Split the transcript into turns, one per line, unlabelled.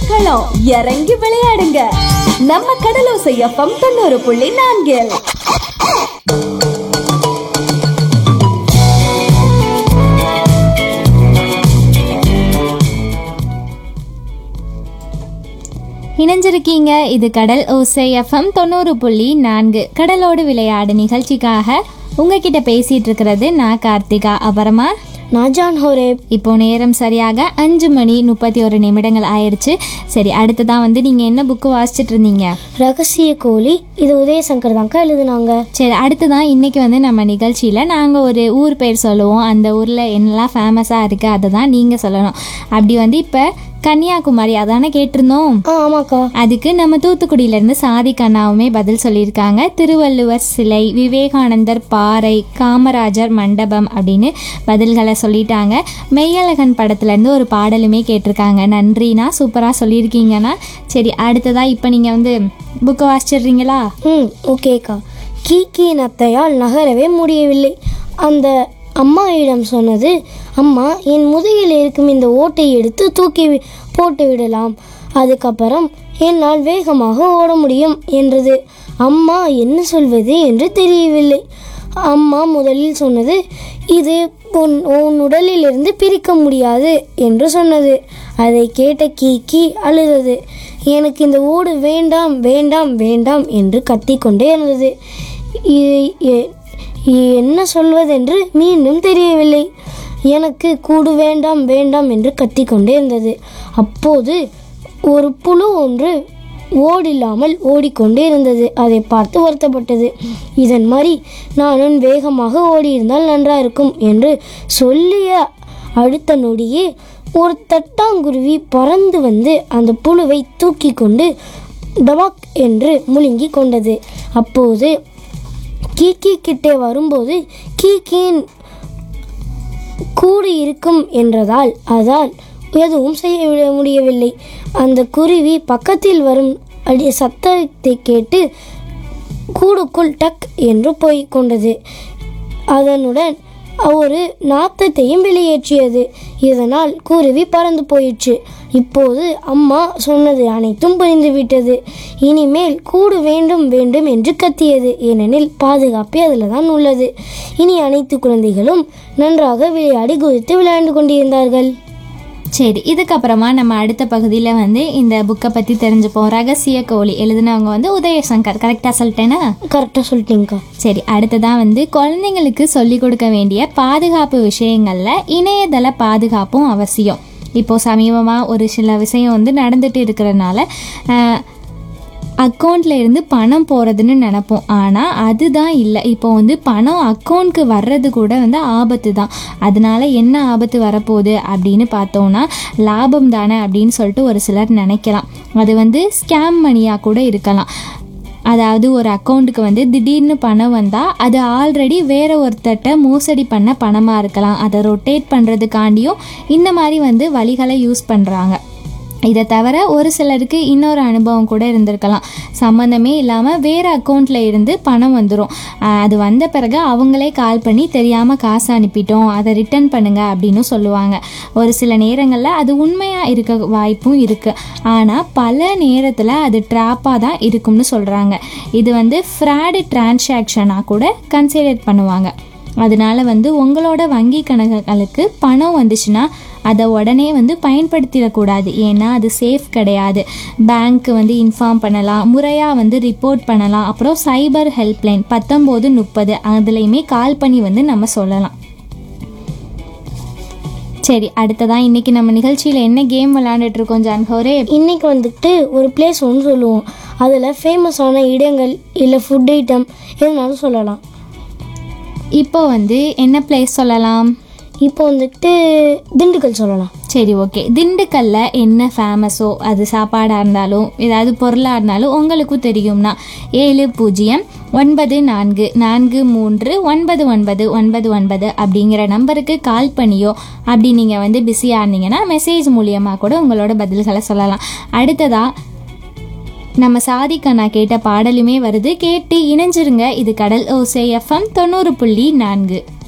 களம் இறங்கி விளையாடுங்க நம்ம கடலோசை எஃப்எம் தொண்ணூறு புள்ளி நான்கில்
இணைஞ்சிருக்கீங்க இது கடல் ஓசை எஃப்எம் தொண்ணூறு புள்ளி நான்கு கடலோடு விளையாடு நிகழ்ச்சிக்காக உங்ககிட்ட பேசிட்டு இருக்கிறது நான் கார்த்திகா அப்புறமா
நாஜான் ஹோரேப்
இப்போ நேரம் சரியாக அஞ்சு மணி முப்பத்தி ஒரு நிமிடங்கள் ஆயிடுச்சு சரி அடுத்ததான் வந்து நீங்கள் என்ன புக்கு வாசிச்சிட்டு இருந்தீங்க
ரகசிய கோழி இது உதயசங்கர் தான்க்கா எழுதுனாங்க
சரி அடுத்ததான் இன்னைக்கு வந்து நம்ம நிகழ்ச்சியில் நாங்கள் ஒரு ஊர் பேர் சொல்லுவோம் அந்த ஊரில் என்னெல்லாம் ஃபேமஸாக இருக்குது அதை தான் நீங்கள் சொல்லணும் அப்படி வந்து இப்போ கன்னியாகுமரி அதானே கேட்டிருந்தோம்
ஆ ஆமாக்கா
அதுக்கு நம்ம தூத்துக்குடியிலேருந்து சாதி கண்ணாவுமே பதில் சொல்லியிருக்காங்க திருவள்ளுவர் சிலை விவேகானந்தர் பாறை காமராஜர் மண்டபம் அப்படின்னு பதில்களை சொல்லிட்டாங்க மெய்யழகன் படத்துலேருந்து ஒரு பாடலுமே கேட்டிருக்காங்க நன்றிண்ணா சூப்பராக சொல்லியிருக்கீங்கண்ணா சரி அடுத்ததா இப்போ நீங்கள் வந்து புக்கை வாசிச்சிடுறீங்களா
ம் ஓகேக்கா கீக்கியின் அத்தையால் நகரவே முடியவில்லை அந்த அம்மாயிடம் சொன்னது அம்மா என் முதுகில் இருக்கும் இந்த ஓட்டை எடுத்து தூக்கி வி- போட்டு விடலாம் அதுக்கப்புறம் என்னால் வேகமாக ஓட முடியும் என்றது அம்மா என்ன சொல்வது என்று தெரியவில்லை அம்மா முதலில் சொன்னது இது உன் உன் உடலிலிருந்து பிரிக்க முடியாது என்று சொன்னது அதை கேட்ட கீக்கி அழுதது எனக்கு இந்த ஓடு வேண்டாம் வேண்டாம் வேண்டாம் என்று கத்திக்கொண்டே இருந்தது இ- எ- என்ன சொல்வதென்று மீண்டும் தெரியவில்லை எனக்கு கூடு வேண்டாம் வேண்டாம் என்று கத்திக்கொண்டே இருந்தது அப்போது ஒரு புழு ஒன்று ஓடில்லாமல் ஓடிக்கொண்டே இருந்தது அதை பார்த்து வருத்தப்பட்டது இதன் மாதிரி நானும் வேகமாக ஓடியிருந்தால் நன்றாக இருக்கும் என்று சொல்லிய அடுத்த நொடியே ஒரு தட்டாங்குருவி பறந்து வந்து அந்த புழுவை தூக்கி கொண்டு டபாக் என்று முழுங்கி கொண்டது அப்போது கீக்கி கிட்டே வரும்போது கீக்கியின் கூடு இருக்கும் என்றதால் அதால் எதுவும் செய்ய விட- முடியவில்லை அந்த குருவி பக்கத்தில் வரும் அடி சத்தத்தை கேட்டு கூடுக்குள் டக் என்று போய் கொண்டது அதனுடன் ஒரு நாத்தத்தையும் வெளியேற்றியது இதனால் குருவி பறந்து போயிற்று இப்போது அம்மா சொன்னது அனைத்தும் புரிந்துவிட்டது இனிமேல் கூடு வேண்டும் வேண்டும் என்று கத்தியது ஏனெனில் பாதுகாப்பே அதில் தான் உள்ளது இனி அனைத்து குழந்தைகளும் நன்றாக விளையாடி குதித்து விளையாண்டு கொண்டிருந்தார்கள்
சரி இதுக்கப்புறமா நம்ம அடுத்த பகுதியில் வந்து இந்த புக்கை பற்றி தெரிஞ்சுப்போம் ரகசிய கோழி எழுதினவங்க வந்து உதயசங்கர் கரெக்டாக சொல்லிட்டேனா
கரெக்டாக சொல்லிட்டீங்கக்கா
சரி அடுத்ததான் வந்து குழந்தைங்களுக்கு சொல்லிக் கொடுக்க வேண்டிய பாதுகாப்பு விஷயங்களில் இணையதள பாதுகாப்பும் அவசியம் இப்போ சமீபமாக ஒரு சில விஷயம் வந்து நடந்துட்டு இருக்கிறனால அக்கௌண்ட்ல இருந்து பணம் போகிறதுன்னு நினைப்போம் ஆனால் அதுதான் இல்லை இப்போ வந்து பணம் அக்கௌண்ட்க்கு வர்றது கூட வந்து ஆபத்து தான் அதனால என்ன ஆபத்து வரப்போகுது அப்படின்னு பார்த்தோன்னா லாபம் தானே அப்படின்னு சொல்லிட்டு ஒரு சிலர் நினைக்கலாம் அது வந்து ஸ்கேம் மணியாக கூட இருக்கலாம் அதாவது ஒரு அக்கௌண்ட்டுக்கு வந்து திடீர்னு பணம் வந்தால் அது ஆல்ரெடி வேற ஒருத்தர்கிட்ட மோசடி பண்ண பணமாக இருக்கலாம் அதை ரொட்டேட் பண்ணுறதுக்காண்டியும் இந்த மாதிரி வந்து வழிகளை யூஸ் பண்ணுறாங்க இதை தவிர ஒரு சிலருக்கு இன்னொரு அனுபவம் கூட இருந்திருக்கலாம் சம்மந்தமே இல்லாமல் வேறு அக்கௌண்ட்டில் இருந்து பணம் வந்துடும் அது வந்த பிறகு அவங்களே கால் பண்ணி தெரியாமல் காசு அனுப்பிட்டோம் அதை ரிட்டர்ன் பண்ணுங்க அப்படின்னு சொல்லுவாங்க ஒரு சில நேரங்களில் அது உண்மையாக இருக்க வாய்ப்பும் இருக்குது ஆனால் பல நேரத்தில் அது ட்ராப்பாக தான் இருக்கும்னு சொல்கிறாங்க இது வந்து ஃப்ராடு டிரான்சாக்ஷனாக கூட கன்சிடர் பண்ணுவாங்க அதனால வந்து உங்களோட வங்கி கணக்குகளுக்கு பணம் வந்துச்சுன்னா அதை உடனே வந்து பயன்படுத்திடக்கூடாது ஏன்னா அது சேஃப் கிடையாது பேங்க்கு வந்து இன்ஃபார்ம் பண்ணலாம் முறையாக வந்து ரிப்போர்ட் பண்ணலாம் அப்புறம் சைபர் ஹெல்ப்லைன் பத்தொம்போது முப்பது அதுலேயுமே கால் பண்ணி வந்து நம்ம சொல்லலாம் சரி அடுத்ததான் இன்னைக்கு நம்ம நிகழ்ச்சியில் என்ன கேம் விளையாண்டுட்டு இருக்கோம் ஜான்ஹோரே
இன்னைக்கு வந்துட்டு ஒரு பிளேஸ் ஒன்று சொல்லுவோம் அதில் ஃபேமஸான இடங்கள் இல்லை ஃபுட் ஐட்டம் எதுனாலும் சொல்லலாம்
இப்போ வந்து என்ன பிளேஸ் சொல்லலாம்
இப்போ வந்துட்டு திண்டுக்கல் சொல்லலாம்
சரி ஓகே திண்டுக்கல்ல என்ன ஃபேமஸோ அது சாப்பாடாக இருந்தாலும் ஏதாவது பொருளாக இருந்தாலும் உங்களுக்கும் தெரியும்னா ஏழு பூஜ்ஜியம் ஒன்பது நான்கு நான்கு மூன்று ஒன்பது ஒன்பது ஒன்பது ஒன்பது அப்படிங்கிற நம்பருக்கு கால் பண்ணியோ அப்படி நீங்கள் வந்து பிஸியாக இருந்தீங்கன்னா மெசேஜ் மூலியமாக கூட உங்களோட பதில்களை சொல்லலாம் அடுத்ததாக நம்ம சாதிக்க நான் கேட்ட பாடலுமே வருது கேட்டு இணைஞ்சிருங்க இது கடல் ஓசை எஃப்எம் தொண்ணூறு புள்ளி நான்கு